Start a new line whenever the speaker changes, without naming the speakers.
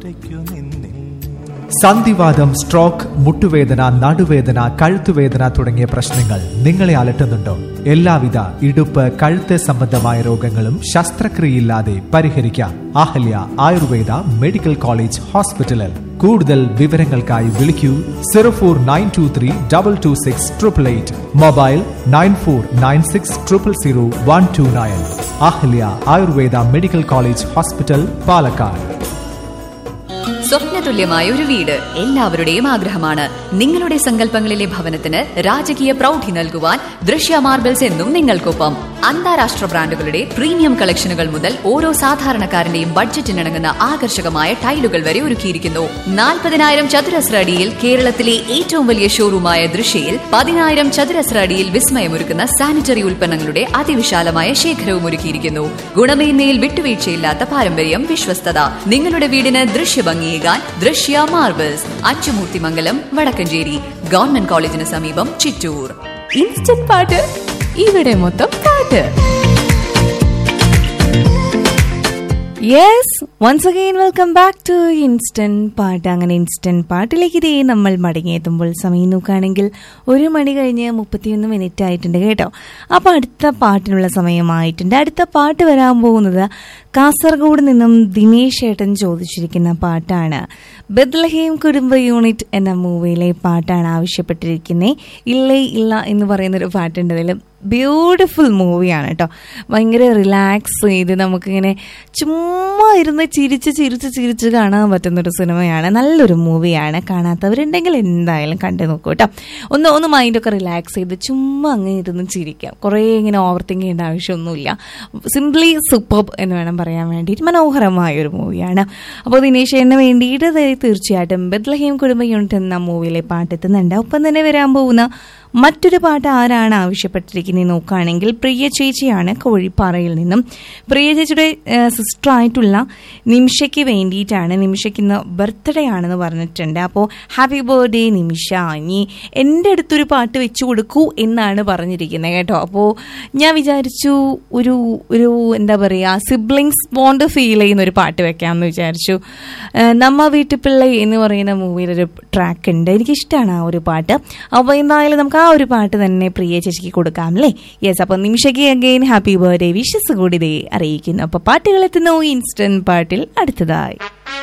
വിളിക്കൂ നിന്നെ
സന്ധിവാദം സ്ട്രോക്ക് മുട്ടുവേദന നടുവേദന കഴുത്തുവേദന തുടങ്ങിയ പ്രശ്നങ്ങൾ നിങ്ങളെ അലട്ടുന്നുണ്ടോ എല്ലാവിധ ഇടുപ്പ് കഴുത്ത് സംബന്ധമായ രോഗങ്ങളും ശസ്ത്രക്രിയയില്ലാതെ പരിഹരിക്കാം അഹല്യ ആയുർവേദ മെഡിക്കൽ കോളേജ് ഹോസ്പിറ്റലിൽ കൂടുതൽ വിവരങ്ങൾക്കായി വിളിക്കൂ zero four nine two three double two six triple eight mobile nine four nine six triple zero one two nine Ahalya Ayurveda medical college hospital Palakkad
സ്വപ്നതുല്യമായ ഒരു വീട് എല്ലാവരുടെയും ആഗ്രഹമാണ് നിങ്ങളുടെ സങ്കല്പങ്ങളിലെ ഭവനത്തിന് രാജകീയ പ്രൗഢി നൽകുവാൻ ദൃശ്യ മാർബിൾസ് എന്നും നിങ്ങൾക്കൊപ്പം അന്താരാഷ്ട്ര ബ്രാൻഡുകളുടെ പ്രീമിയം കളക്ഷനുകൾ മുതൽ ഓരോ സാധാരണക്കാരന്റെയും ബഡ്ജറ്റിനിണങ്ങുന്ന ആകർഷകമായ ടൈലുകൾ വരെ ഒരുക്കിയിരിക്കുന്നു നാൽപ്പതിനായിരം ചതുരശ്ര അടിയിൽ കേരളത്തിലെ ഏറ്റവും വലിയ ഷോറൂമായ ദൃശ്യയിൽ പതിനായിരം ചതുരശ്ര അടിയിൽ വിസ്മയമൊരുക്കുന്ന സാനിറ്ററി ഉൽപ്പന്നങ്ങളുടെ അതിവിശാലമായ ശേഖരവും ഒരുക്കിയിരിക്കുന്നു ഗുണമേന്മയിൽ വിട്ടുവീഴ്ചയില്ലാത്ത പാരമ്പര്യം വിശ്വസ്തത നിങ്ങളുടെ വീടിന് ദൃശ്യഭംഗിയേകാൻ ദൃശ്യ മാർബിൾസ് അച്ചുമൂർത്തിമംഗലം വടക്കഞ്ചേരി ഗവൺമെന്റ് കോളേജിന് സമീപം ചിറ്റൂർ
ഇൻസ്റ്റന്റ് പാട്ട് ഇവിടെ മൊത്തം പാട്ട് yes once again welcome back to instant പാട്ട് അങ്ങനെ ഇൻസ്റ്റന്റ് പാട്ടിലേക്ക് ഇതേ നമ്മൾ മടങ്ങിയെത്തുമ്പോൾ സമയം നോക്കുകയാണെങ്കിൽ ഒരു മണി കഴിഞ്ഞ് മുപ്പത്തിയൊന്ന് മിനിറ്റ് ആയിട്ടുണ്ട് കേട്ടോ അപ്പോൾ അടുത്ത പാട്ടിനുള്ള സമയമായിട്ടുണ്ട് അടുത്ത പാട്ട് വരാൻ പോകുന്നത് കാസർഗോഡ് നിന്നും ദിനേശ് ഏട്ടൻ ചോദിച്ചിരിക്കുന്ന പാട്ടാണ് ബദ്ലഹീം കുടുംബ യൂണിറ്റ് എന്ന മൂവിയിലെ പാട്ടാണ് ആവശ്യപ്പെട്ടിരിക്കുന്നത് ഇല്ലേ ഇല്ല എന്ന് പറയുന്നൊരു പാട്ടുണ്ട് അതിൽ ബ്യൂട്ടിഫുൾ മൂവിയാണ് കേട്ടോ ഭയങ്കര റിലാക്സ് ചെയ്ത് നമുക്കിങ്ങനെ ചുമ്മാ ഇരുന്ന് ചിരിച്ച് ചിരിച്ച് ചിരിച്ച് കാണാൻ പറ്റുന്നൊരു സിനിമയാണ് നല്ലൊരു മൂവിയാണ് കാണാത്തവരുണ്ടെങ്കിൽ എന്തായാലും കണ്ടു നോക്കൂ കേട്ടോ ഒന്ന് ഒന്ന് മൈൻഡൊക്കെ റിലാക്സ് ചെയ്ത് ചുമ്മാ അങ്ങ് ഇരുന്ന് ചിരിക്കാം കുറേ ഇങ്ങനെ ഓവർ തിങ്ക് ചെയ്യേണ്ട ആവശ്യമൊന്നുമില്ല സിംപ്ലി സൂപ്പർ എന്ന് വേണം പറയാൻ വേണ്ടിയിട്ട് മനോഹരമായ ഒരു മൂവിയാണ് അപ്പോൾ ദിനേശന് വേണ്ടിയിട്ട് ദേ തീർച്ചയായിട്ടും ബദ്ലഹീം കുടുംബ യൂണിറ്റ് എന്ന മൂവിയിലെ പാട്ട് എത്തുന്നുണ്ട് ഒപ്പം തന്നെ വരാൻ പോകുന്ന മറ്റൊരു പാട്ട് ആരാണ് ആവശ്യപ്പെട്ടിരിക്കുന്നത് നോക്കുകയാണെങ്കിൽ പ്രിയ ചേച്ചിയാണ് കോഴിപ്പാറയിൽ നിന്നും പ്രിയ ചേച്ചിയുടെ സിസ്റ്റർ ആയിട്ടുള്ള നിമിഷയ്ക്ക് വേണ്ടിയിട്ടാണ് നിമിഷയ്ക്ക് ഇന്ന് ബർത്ത്ഡേ ആണെന്ന് പറഞ്ഞിട്ടുണ്ട് അപ്പോൾ ഹാപ്പി ബർത്ത്ഡേ നിമിഷ ഇനി എൻ്റെ അടുത്തൊരു പാട്ട് വെച്ചു കൊടുക്കൂ എന്നാണ് പറഞ്ഞിരിക്കുന്നത് കേട്ടോ അപ്പോൾ ഞാൻ വിചാരിച്ചു ഒരു ഒരു എന്താ പറയുക സിബ്ലിങ്സ് ബോണ്ട് ഫീൽ ചെയ്യുന്ന ഒരു പാട്ട് വെക്കാമെന്ന് വിചാരിച്ചു ഏഹ് നമ്മ വീട്ടുപിള്ളை എന്ന് പറയുന്ന മൂവിയിലൊരു ട്രാക്ക് ഉണ്ട് എനിക്കിഷ്ടമാണ് ആ ഒരു പാട്ട് അപ്പോൾ എന്തായാലും നമുക്ക് ആ ഒരു പാട്ട് തന്നെ പ്രിയ ചേച്ചിക്ക് കൊടുക്കാം അല്ലേ യെസ് അപ്പോൾ നിമിഷയ്ക്ക് അഗെയിൻ ഹാപ്പി ബർത്ത്ഡേ വിഷസ് കൂടി ഇതേ അറിയിക്കുന്നു അപ്പോൾ പാട്ടുകൾ എത്തുന്നു ഇൻസ്റ്റന്റ് പാട്ടിൽ അടുത്തതായി